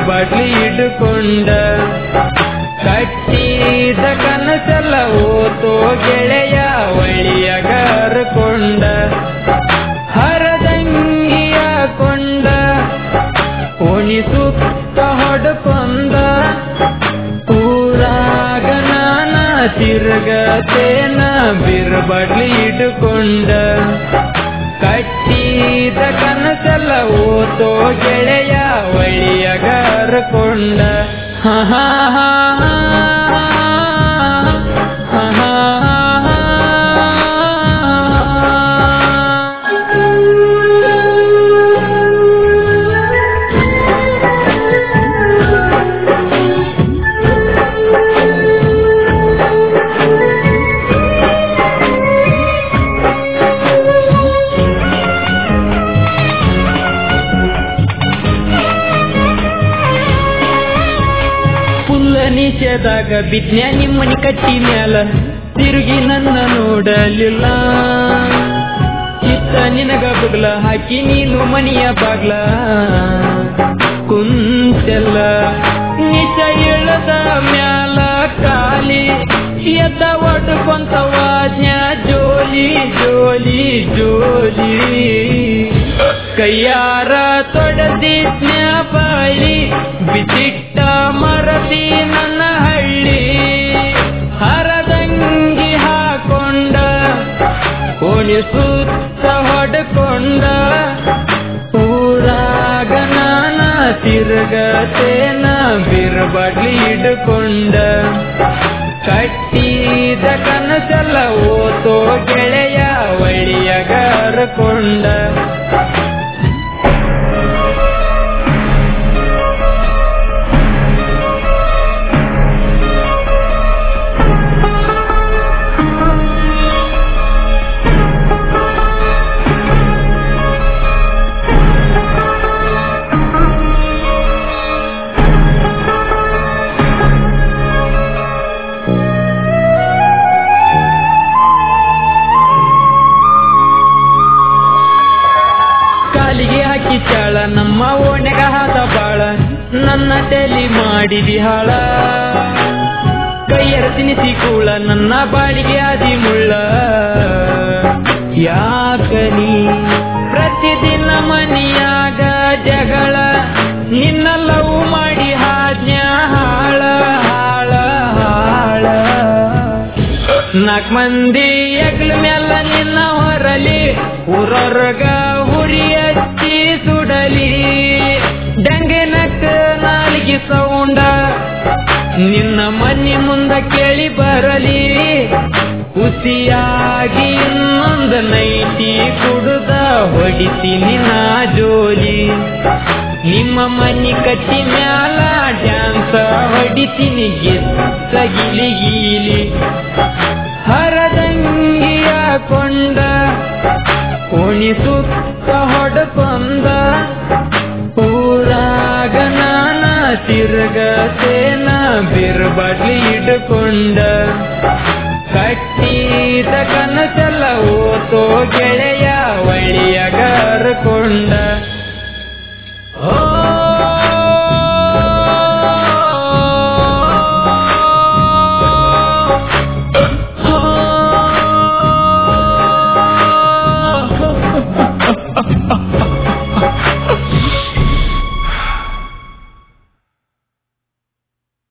ಬಿರ್ಬಾಟ್ಲಿ ಹಿಡ್ಕೊಂಡ ಕಟ್ಟಿದ ಕನಸೆಲ್ಲ ಓತೋ ಗೆಳೆಯ ಒಳಿಯಗ ಹರ್ಕೊಂಡ ಹರದಂಗಿಯ ಕೊಂಡ ಓಣಿ ಸುತ್ತ ಹೊಡ್ಕೊಂಡ ಊರಾಗ ನಾನ ತಿರ್ಗತೇನ ಬಿರ್ಬಡ್ಲಿ ಇಡ್ಕೊಂಡ ಕಟ್ಟಿದ ಕನಸೆಲ್ಲ ಓತೋ ಗೆಳೆಯ ಒಳಿಯಗ ಹರ್ಕೊಂಡ ಹ ಹ ಹ ಹ ಹ ಫುಲ್ಲ ನಿಷೇಧಾಗ ಬಿದ್ನ್ಯ ನಿಮ್ಮನಿ ಕಟ್ಟಿ ಮ್ಯಾಲ ತಿರುಗಿ ನನ್ನ ನೋಡಲಿಲ್ಲ ಚಿತ್ತ ನಿನಗ ಬುಗ್ಲ ಹಾಕಿ ನೀನು ಮನಿಯ ಬಾಗ್ಲ ಕುಂತೆಲ್ಲ ನಿಜ ಇಳದ ಮ್ಯಾಲ ಕಾಲಿ ಎದ್ದ ಒಡ್ಕೊಂತ ವಾಜ್ಞ ಜೋಲಿ ಜೋಲಿ ಜೋಲಿ ಕೈಯಾರ ತೊಡದಿದ್ನ್ಯ ಬಾಳಿ ಬಿಸಿಟ್ಟ ಮರದಿ ನನ್ನ ಹಳ್ಳಿ ಹರದಂಗಿ ಹಾಕೊಂಡ ಕೋಣಿ ಸುತ್ತ ಹೊಡ್ಕೊಂಡ ಊರಾಗ ನಾನ ತಿರ್ಗತೇನ ಬಿರ್ಬಡ್ಲಿ ಹಿಡ್ಕೊಂಡ ಕಟ್ಟಿದ ಕನಸೆಲ್ಲ ಓತೋ ಗೆಳೆಯ ಒಳಿಯಗ ಹರ್ಕೊಂಡ ಕಾಲಿಗೆ ಹಾಕಿ ಚಾಳ ನಮ್ಮ ಓಣೆಗ ಹಾದ ಬಾಳ ನನ್ನ ತಲಿ ಮಾಡಿದಿ ಹಾಳ ಕೈಯರ ತಿನಿಸಿ ಕೂಳ ನನ್ನ ಬಾಳಿಗೆ ಆದಿ ಮುಳ್ಳ ಯಾಕನಿ ಪ್ರತಿದಿನ ಮನಿಯಾಗ ಜಗಳ ನಿನ್ನ ಲವ್ ಮಾಡಿ ಹಾಜ್ಞ ಹಾಳ ಹಾಳ ಹಾಳ ನಾಲ್ಕು ಮಂದಿ ಎಗ್ಲ ಮ್ಯಾಲ ನಿನ್ನ ಹೊರಲಿ ಊರೊರ್ಗ ಹುರಿ ಹಚ್ಚಿ ಸುಡಲಿ ಡಂಗೆನಕ್ಕ ನಾಲಿಗೆ ಸೌಂಡ ನಿನ್ನ ಮನಿ ಮುಂದ ಕೇಳಿ ಬರಲಿ ಹುಸಿಯಾಗಿ ಇನ್ನೊಂದು ನೈಟಿ ಕುಡುದ ಹೊಡಿತೀನಿ ನಾ ಜೋಲಿ ನಿಮ್ಮ ಮನಿ ಕಟ್ಟಿ ಮ್ಯಾಲ ಡ್ಯಾನ್ಸ ಹೊಡಿತೀನಿ ಗೆದ್ದ ಗಿಲಿ ಗೀಲಿ ಹರದಂಗಿಯ ಕೊಂಡ ಕೋಣಿ ಸುತ್ತ ಹೊಡ್ಕೊಂಡ ಊರಾಗ ನಾನ ತಿರ್ಗತೇನ ಬಿರ್ಬಡ್ಲಿ ಹಿಡ್ಕೊಂಡ